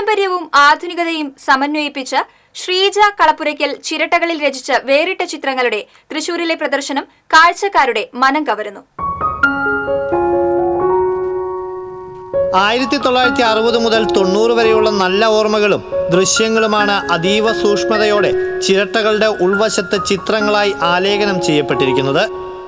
പാരമ്പര്യവും ആധുനികതയും സമന്വയിപ്പിച്ച് ശ്രീജ കളപ്പുരയ്ക്കൽ ചിരട്ടകളിൽ രചിച്ച വേറിട്ട ചിത്രങ്ങളുടെ തൃശൂരിലെ പ്രദർശനം കാഴ്ചക്കാരുടെ മനം കവരുന്നു ആയിരത്തി തൊള്ളായിരത്തി അറുപത് മുതൽ തൊണ്ണൂറ് വരെയുള്ള നല്ല ഓർമ്മകളും ദൃശ്യങ്ങളുമാണ് അതീവ സൂക്ഷ്മതയോടെ ചിരട്ടകളുടെ ഉൾവശത്ത് ചിത്രങ്ങളായി ആലേഖനം ചെയ്യപ്പെട്ടിരിക്കുന്നത്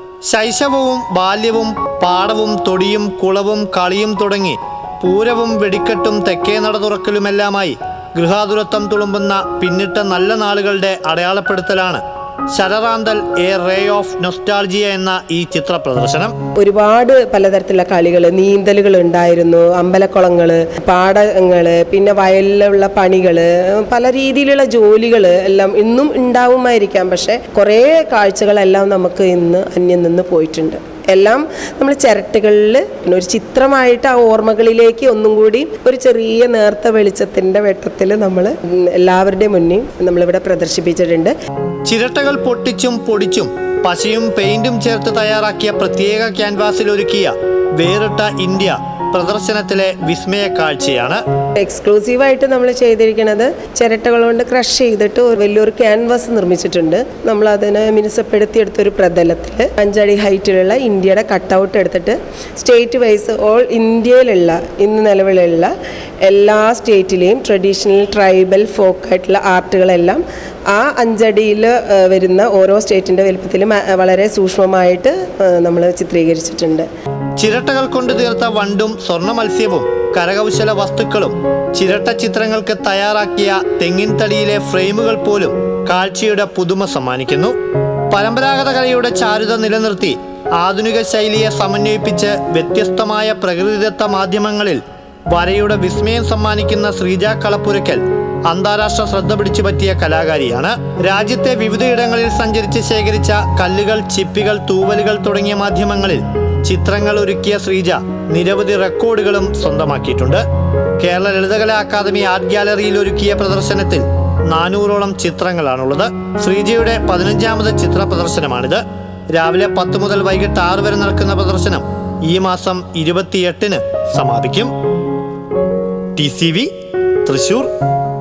ശൈശവവും ബാല്യവും പാടവും തൊടിയും കുളവും കളിയും തുടങ്ങി പൂരവും വെടിക്കെട്ടും തെക്കേ നട തുറക്കലുമെല്ലാമായി ഗൃഹാതുരത്വം തുളുമ്പുന്ന പിന്നിട്ട നല്ല നാളുകളുടെ അടയാളപ്പെടുത്തലാണ് Shararanthal a ray of nostalgia എന്ന ഈ ചിത്ര പ്രദർശനം ഒരുപാട് പലതരത്തിലുള്ള കളികൾ നീന്തലുകൾ ഉണ്ടായിരുന്നു അമ്പലക്കുളങ്ങൾ പാടങ്ങൾ പിന്നെ വയലിലുള്ള പണികൾ പല രീതിയിലുള്ള ജോലികൾ എല്ലാം ഇന്നും ഉണ്ടാവുമായിരിക്കാം പക്ഷെ കുറേ കാഴ്ചകളെല്ലാം നമുക്ക് ഇന്ന് അന്യം നിന്ന് പോയിട്ടുണ്ട് എല്ലാം നമ്മൾ ചിരട്ടുകളിൽ പിന്നെ ഒരു ചിത്രമായിട്ട് ആ ഓർമ്മകളിലേക്ക് ഒന്നും കൂടി ഒരു ചെറിയ നേർത്ത വെളിച്ചത്തിൻ്റെ വെട്ടത്തിൽ നമ്മൾ എല്ലാവരുടെയും മുന്നിൽ നമ്മളിവിടെ പ്രദർശിപ്പിച്ചിട്ടുണ്ട് ചിരട്ടകൾ പൊട്ടിച്ചും പൊടിച്ചും പശയും പെയിന്റും ചേർത്ത് തയ്യാറാക്കിയ പ്രത്യേക ക്യാൻവാസിൽ ഒരുക്കിയ വേറിട്ട ഇന്ത്യ പ്രദർശനത്തിലെ വിസ്മയ കാഴ്ചയാണ് എക്സ്ക്ലൂസീവായിട്ട് നമ്മൾ ചെയ്തിരിക്കുന്നത് ചിരട്ടകൾ കൊണ്ട് ക്രഷ് ചെയ്തിട്ട് ഒരു വലിയൊരു ക്യാൻവാസ് നിർമ്മിച്ചിട്ടുണ്ട് നമ്മൾ അതിനെ മിനുസപ്പെടുത്തിയെടുത്തൊരു പ്രതലത്തിൽ അഞ്ചടി ഹൈറ്റിലുള്ള ഇന്ത്യയുടെ കട്ടൗട്ട് എടുത്തിട്ട് സ്റ്റേറ്റ് വൈസ് ഓൾ ഇന്ത്യയിലുള്ള ഇന്ന് നിലവിലുള്ള എല്ലാ സ്റ്റേറ്റിലെയും ട്രഡീഷണൽ ട്രൈബൽ ഫോക്കായിട്ടുള്ള ആർട്ടുകളെല്ലാം ആ അഞ്ചടിയിൽ വരുന്ന ഓരോ സ്റ്റേറ്റിൻ്റെ വലുപ്പത്തിലും ആ, വളരെ സൂക്ഷ്മമായിട്ട് നമ്മൾ ചിത്രീകരിച്ചിട്ടുണ്ട് ചിരട്ടകൾ കൊണ്ട് തീർത്ത വണ്ടും സ്വർണ്ണ മത്സ്യവും കരകൗശല വസ്തുക്കളും ചിരട്ട ചിത്രങ്ങൾക്ക് തയ്യാറാക്കിയ തെങ്ങിൻ തടിയിലെ ഫ്രെയിമുകൾ പോലും കാഴ്ചയുടെ പുതുമ സമ്മാനിക്കുന്നു പരമ്പരാഗത കലയുടെ ചാരുത നിലനിർത്തി ആധുനിക ശൈലിയെ സമന്വയിപ്പിച്ച് വ്യത്യസ്തമായ പ്രകൃതിദത്ത മാധ്യമങ്ങളിൽ വരയുടെ വിസ്മയം സമ്മാനിക്കുന്ന ശ്രീജ കളപ്പുരയ്ക്കൽ അന്താരാഷ്ട്ര ശ്രദ്ധ പിടിച്ചു പറ്റിയ കലാകാരിയാണ് രാജ്യത്തെ വിവിധയിടങ്ങളിൽ സഞ്ചരിച്ച് ശേഖരിച്ച കല്ലുകൾ ചിപ്പികൾ തൂവലുകൾ തുടങ്ങിയ മാധ്യമങ്ങളിൽ ചിത്രങ്ങൾ ഒരുക്കിയ ശ്രീജ നിരവധി റെക്കോർഡുകളും സ്വന്തമാക്കിയിട്ടുണ്ട് കേരള ലളിതകലാ അക്കാദമി ആർട്ട് ഗാലറിയിൽ ഒരുക്കിയ പ്രദർശനത്തിൽ നാനൂറോളം ചിത്രങ്ങളാണുള്ളത് ശ്രീജയുടെ പതിനഞ്ചാമത് ചിത്ര പ്രദർശനമാണിത് രാവിലെ പത്ത് മുതൽ വൈകിട്ട് ആറ് വരെ നടക്കുന്ന പ്രദർശനം ഈ മാസം ഇരുപത്തിയെട്ടിന് സമാപിക്കും ടി സി വി തൃശൂർ